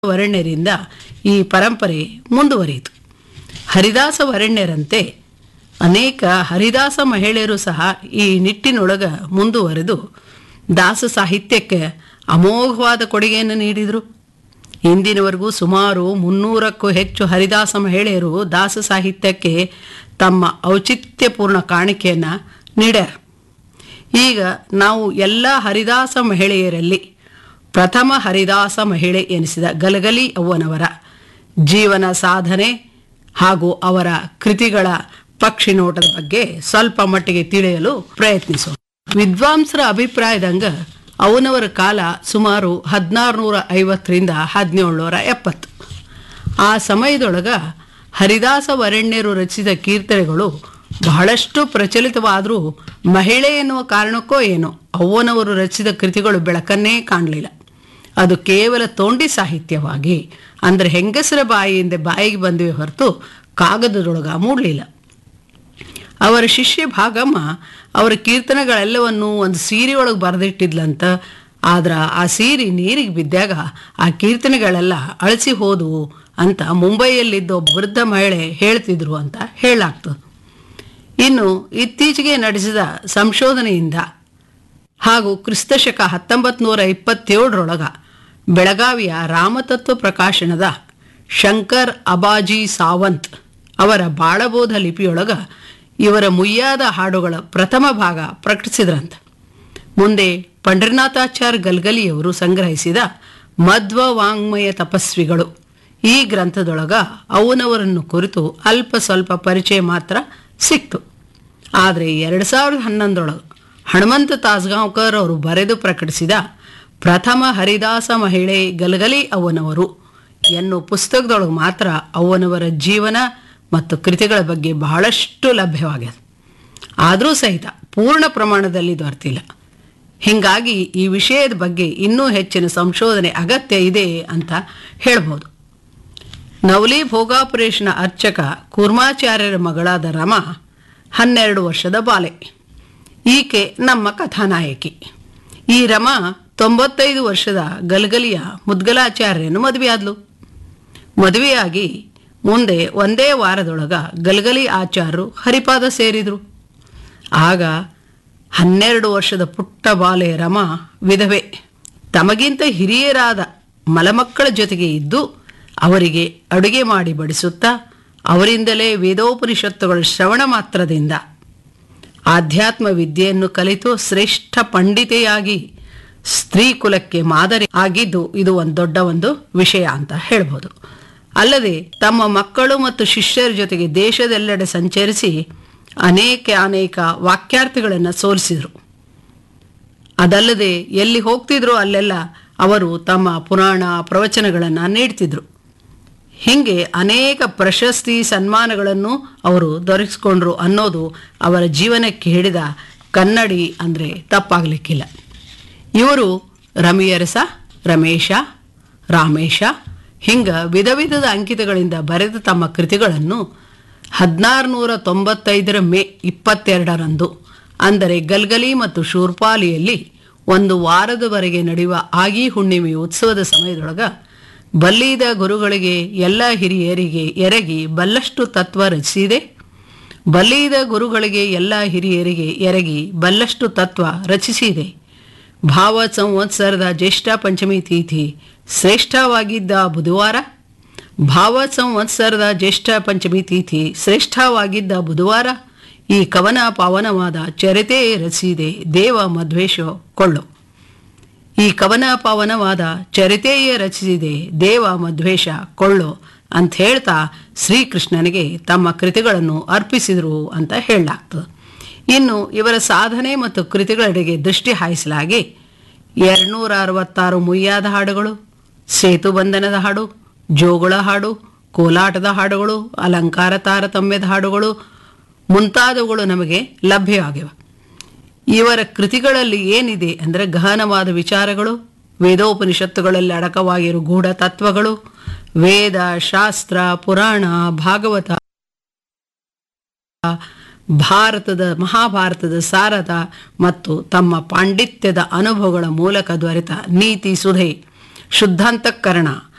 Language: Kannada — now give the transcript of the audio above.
ವರಣ್ಯರಿಂದ ಈ ಪರಂಪರೆ ಮುಂದುವರಿಯಿತು ಹರಿದಾಸ ವರಣ್ಯರಂತೆ ಅನೇಕ ಹರಿದಾಸ ಮಹಿಳೆಯರು ಸಹ ಈ ನಿಟ್ಟಿನೊಳಗ ಮುಂದುವರೆದು ದಾಸ ಸಾಹಿತ್ಯಕ್ಕೆ ಅಮೋಘವಾದ ಕೊಡುಗೆಯನ್ನು ನೀಡಿದರು ಇಂದಿನವರೆಗೂ ಸುಮಾರು ಮುನ್ನೂರಕ್ಕೂ ಹೆಚ್ಚು ಹರಿದಾಸ ಮಹಿಳೆಯರು ದಾಸ ಸಾಹಿತ್ಯಕ್ಕೆ ತಮ್ಮ ಔಚಿತ್ಯಪೂರ್ಣ ಕಾಣಿಕೆಯನ್ನು ನೀಡ್ಯಾರ ಈಗ ನಾವು ಎಲ್ಲ ಹರಿದಾಸ ಮಹಿಳೆಯರಲ್ಲಿ ಪ್ರಥಮ ಹರಿದಾಸ ಮಹಿಳೆ ಎನಿಸಿದ ಗಲಗಲಿ ಅವ್ವನವರ ಜೀವನ ಸಾಧನೆ ಹಾಗೂ ಅವರ ಕೃತಿಗಳ ಪಕ್ಷಿ ನೋಟದ ಬಗ್ಗೆ ಸ್ವಲ್ಪ ಮಟ್ಟಿಗೆ ತಿಳಿಯಲು ಪ್ರಯತ್ನಿಸೋಣ ವಿದ್ವಾಂಸರ ಅಭಿಪ್ರಾಯದಂಗ ಅವನವರ ಕಾಲ ಸುಮಾರು ಹದಿನಾರುನೂರ ಐವತ್ತರಿಂದ ಹದಿನೇಳುನೂರ ಎಪ್ಪತ್ತು ಆ ಸಮಯದೊಳಗ ಹರಿದಾಸ ವರಣ್ಯರು ರಚಿಸಿದ ಕೀರ್ತನೆಗಳು ಬಹಳಷ್ಟು ಪ್ರಚಲಿತವಾದರೂ ಮಹಿಳೆ ಎನ್ನುವ ಕಾರಣಕ್ಕೋ ಏನೋ ಅವ್ವನವರು ರಚಿಸಿದ ಕೃತಿಗಳು ಬೆಳಕನ್ನೇ ಕಾಣಲಿಲ್ಲ ಅದು ಕೇವಲ ತೋಂಡಿ ಸಾಹಿತ್ಯವಾಗಿ ಅಂದರೆ ಹೆಂಗಸರ ಬಾಯಿಯಿಂದ ಬಾಯಿಗೆ ಬಂದಿವೆ ಹೊರತು ಕಾಗದದೊಳಗ ಮೂಡಲಿಲ್ಲ ಅವರ ಶಿಷ್ಯ ಭಾಗಮ್ಮ ಅವರ ಕೀರ್ತನೆಗಳೆಲ್ಲವನ್ನು ಒಂದು ಸೀರೆಯೊಳಗೆ ಬರೆದಿಟ್ಟಿದ್ಲಂತ ಆದ್ರೆ ಆ ಸೀರೆ ನೀರಿಗೆ ಬಿದ್ದಾಗ ಆ ಕೀರ್ತನೆಗಳೆಲ್ಲ ಅಳಿಸಿ ಹೋದವು ಅಂತ ಮುಂಬೈಯಲ್ಲಿದ್ದ ಒಬ್ಬ ವೃದ್ಧ ಮಹಿಳೆ ಹೇಳ್ತಿದ್ರು ಅಂತ ಹೇಳಲಾಗ್ತದೆ ಇನ್ನು ಇತ್ತೀಚೆಗೆ ನಡೆಸಿದ ಸಂಶೋಧನೆಯಿಂದ ಹಾಗೂ ಕ್ರಿಸ್ತಶಕ ಹತ್ತೊಂಬತ್ತು ನೂರ ಇಪ್ಪತ್ತೇಳರೊಳಗ ಬೆಳಗಾವಿಯ ರಾಮತತ್ವ ಪ್ರಕಾಶನದ ಶಂಕರ್ ಅಬಾಜಿ ಸಾವಂತ್ ಅವರ ಬಾಳಬೋಧ ಲಿಪಿಯೊಳಗ ಇವರ ಮುಯ್ಯಾದ ಹಾಡುಗಳ ಪ್ರಥಮ ಭಾಗ ಪ್ರಕಟಿಸಿದ್ರಂತ ಮುಂದೆ ಪಂಡ್ರನಾಥಾಚಾರ್ ಗಲ್ಗಲಿಯವರು ಸಂಗ್ರಹಿಸಿದ ಮಧ್ವ ವಾಂಗ್ಮಯ ತಪಸ್ವಿಗಳು ಈ ಗ್ರಂಥದೊಳಗ ಅವನವರನ್ನು ಕುರಿತು ಅಲ್ಪ ಸ್ವಲ್ಪ ಪರಿಚಯ ಮಾತ್ರ ಸಿಕ್ತು ಆದರೆ ಎರಡು ಸಾವಿರದ ಹನ್ನೊಂದರೊಳಗೆ ಹನುಮಂತ ತಾಸ್ಗಾಂವ್ಕರ್ ಅವರು ಬರೆದು ಪ್ರಕಟಿಸಿದ ಪ್ರಥಮ ಹರಿದಾಸ ಮಹಿಳೆ ಗಲಗಲಿ ಅವನವರು ಎನ್ನುವ ಪುಸ್ತಕದೊಳಗೆ ಮಾತ್ರ ಅವನವರ ಜೀವನ ಮತ್ತು ಕೃತಿಗಳ ಬಗ್ಗೆ ಬಹಳಷ್ಟು ಲಭ್ಯವಾಗ್ಯದ ಆದರೂ ಸಹಿತ ಪೂರ್ಣ ಪ್ರಮಾಣದಲ್ಲಿ ದೊರೆತಿಲ್ಲ ಹೀಗಾಗಿ ಈ ವಿಷಯದ ಬಗ್ಗೆ ಇನ್ನೂ ಹೆಚ್ಚಿನ ಸಂಶೋಧನೆ ಅಗತ್ಯ ಇದೆ ಅಂತ ಹೇಳ್ಬೋದು ನವಲಿ ಭೋಗಾಪುರೇಶನ ಅರ್ಚಕ ಕೂರ್ಮಾಚಾರ್ಯರ ಮಗಳಾದ ರಮಾ ಹನ್ನೆರಡು ವರ್ಷದ ಬಾಲೆ ಈಕೆ ನಮ್ಮ ಕಥಾನಾಯಕಿ ಈ ರಮಾ ತೊಂಬತ್ತೈದು ವರ್ಷದ ಗಲಗಲಿಯ ಮುದ್ಗಲಾಚಾರ್ಯನು ಮದುವೆಯಾದ್ಲು ಮದುವೆಯಾಗಿ ಮುಂದೆ ಒಂದೇ ವಾರದೊಳಗ ಗಲಗಲಿ ಆಚಾರ್ಯರು ಹರಿಪಾದ ಸೇರಿದರು ಆಗ ಹನ್ನೆರಡು ವರ್ಷದ ಪುಟ್ಟ ಬಾಲೆ ರಮಾ ವಿಧವೆ ತಮಗಿಂತ ಹಿರಿಯರಾದ ಮಲಮಕ್ಕಳ ಜೊತೆಗೆ ಇದ್ದು ಅವರಿಗೆ ಅಡುಗೆ ಮಾಡಿ ಬಡಿಸುತ್ತಾ ಅವರಿಂದಲೇ ವೇದೋಪನಿಷತ್ತುಗಳ ಶ್ರವಣ ಮಾತ್ರದಿಂದ ಆಧ್ಯಾತ್ಮ ವಿದ್ಯೆಯನ್ನು ಕಲಿತು ಶ್ರೇಷ್ಠ ಪಂಡಿತೆಯಾಗಿ ಸ್ತ್ರೀ ಕುಲಕ್ಕೆ ಮಾದರಿ ಆಗಿದ್ದು ಇದು ಒಂದು ದೊಡ್ಡ ಒಂದು ವಿಷಯ ಅಂತ ಹೇಳ್ಬೋದು ಅಲ್ಲದೆ ತಮ್ಮ ಮಕ್ಕಳು ಮತ್ತು ಶಿಷ್ಯರ ಜೊತೆಗೆ ದೇಶದೆಲ್ಲೆಡೆ ಸಂಚರಿಸಿ ಅನೇಕ ಅನೇಕ ವಾಕ್ಯಾರ್ಥಿಗಳನ್ನು ಸೋಲಿಸಿದರು ಅದಲ್ಲದೆ ಎಲ್ಲಿ ಹೋಗ್ತಿದ್ರೋ ಅಲ್ಲೆಲ್ಲ ಅವರು ತಮ್ಮ ಪುರಾಣ ಪ್ರವಚನಗಳನ್ನು ನೀಡ್ತಿದ್ರು ಹೀಗೆ ಅನೇಕ ಪ್ರಶಸ್ತಿ ಸನ್ಮಾನಗಳನ್ನು ಅವರು ದೊರಕಿಸ್ಕೊಂಡ್ರು ಅನ್ನೋದು ಅವರ ಜೀವನಕ್ಕೆ ಹಿಡಿದ ಕನ್ನಡಿ ಅಂದರೆ ತಪ್ಪಾಗಲಿಕ್ಕಿಲ್ಲ ಇವರು ರಮಿಯರಸ ರಮೇಶ ರಾಮೇಶ ಹಿಂಗ ವಿಧ ವಿಧದ ಅಂಕಿತಗಳಿಂದ ಬರೆದ ತಮ್ಮ ಕೃತಿಗಳನ್ನು ಹದಿನಾರುನೂರ ತೊಂಬತ್ತೈದರ ಮೇ ಇಪ್ಪತ್ತೆರಡರಂದು ಅಂದರೆ ಗಲ್ಗಲಿ ಮತ್ತು ಶೂರ್ಪಾಲಿಯಲ್ಲಿ ಒಂದು ವಾರದವರೆಗೆ ನಡೆಯುವ ಆಗಿ ಹುಣ್ಣಿಮೆ ಉತ್ಸವದ ಸಮಯದೊಳಗ ಬಲ್ಲಿದ ಗುರುಗಳಿಗೆ ಎಲ್ಲ ಹಿರಿಯರಿಗೆ ಎರಗಿ ಬಲ್ಲಷ್ಟು ತತ್ವ ರಚಿಸಿದೆ ಬಲ್ಲಿದ ಗುರುಗಳಿಗೆ ಎಲ್ಲ ಹಿರಿಯರಿಗೆ ಎರಗಿ ಬಲ್ಲಷ್ಟು ತತ್ವ ರಚಿಸಿದೆ ಭಾವ ಸಂವತ್ಸರದ ಜ್ಯೇಷ್ಠ ಪಂಚಮಿ ತಿಥಿ ಶ್ರೇಷ್ಠವಾಗಿದ್ದ ಬುಧವಾರ ಭಾವ ಸಂವತ್ಸರದ ಜ್ಯೇಷ್ಠ ಪಂಚಮಿ ತಿಥಿ ಶ್ರೇಷ್ಠವಾಗಿದ್ದ ಬುಧವಾರ ಈ ಕವನ ಪಾವನವಾದ ಚರಿತೆ ರಚಿಸಿದೆ ದೇವ ಮಧ್ವೇಶ ಕೊಳ್ಳು ಈ ಕವನ ಪಾವನವಾದ ಚರಿತೆಯೇ ರಚಿಸಿದೆ ದೇವ ಮಧ್ವೇಷ ಕೊಳ್ಳು ಅಂತ ಹೇಳ್ತಾ ಶ್ರೀಕೃಷ್ಣನಿಗೆ ತಮ್ಮ ಕೃತಿಗಳನ್ನು ಅರ್ಪಿಸಿದರು ಅಂತ ಹೇಳಲಾಗ್ತದೆ ಇನ್ನು ಇವರ ಸಾಧನೆ ಮತ್ತು ಕೃತಿಗಳೆಡೆಗೆ ದೃಷ್ಟಿ ಹಾಯಿಸಲಾಗಿ ಎರಡುನೂರ ಅರವತ್ತಾರು ಮುಯ್ಯಾದ ಹಾಡುಗಳು ಸೇತುಬಂಧನದ ಹಾಡು ಜೋಗುಳ ಹಾಡು ಕೋಲಾಟದ ಹಾಡುಗಳು ಅಲಂಕಾರ ತಾರತಮ್ಯದ ಹಾಡುಗಳು ಮುಂತಾದವುಗಳು ನಮಗೆ ಲಭ್ಯವಾಗಿವೆ ಇವರ ಕೃತಿಗಳಲ್ಲಿ ಏನಿದೆ ಅಂದರೆ ಗಹನವಾದ ವಿಚಾರಗಳು ವೇದೋಪನಿಷತ್ತುಗಳಲ್ಲಿ ಅಡಕವಾಗಿರುವ ಗೂಢ ತತ್ವಗಳು ವೇದ ಶಾಸ್ತ್ರ ಪುರಾಣ ಭಾಗವತ ಭಾರತದ ಮಹಾಭಾರತದ ಸಾರದ ಮತ್ತು ತಮ್ಮ ಪಾಂಡಿತ್ಯದ ಅನುಭವಗಳ ಮೂಲಕ ದೊರೆತ ನೀತಿ ಸುಧೆ ಶುದ್ಧಾಂತಕರಣ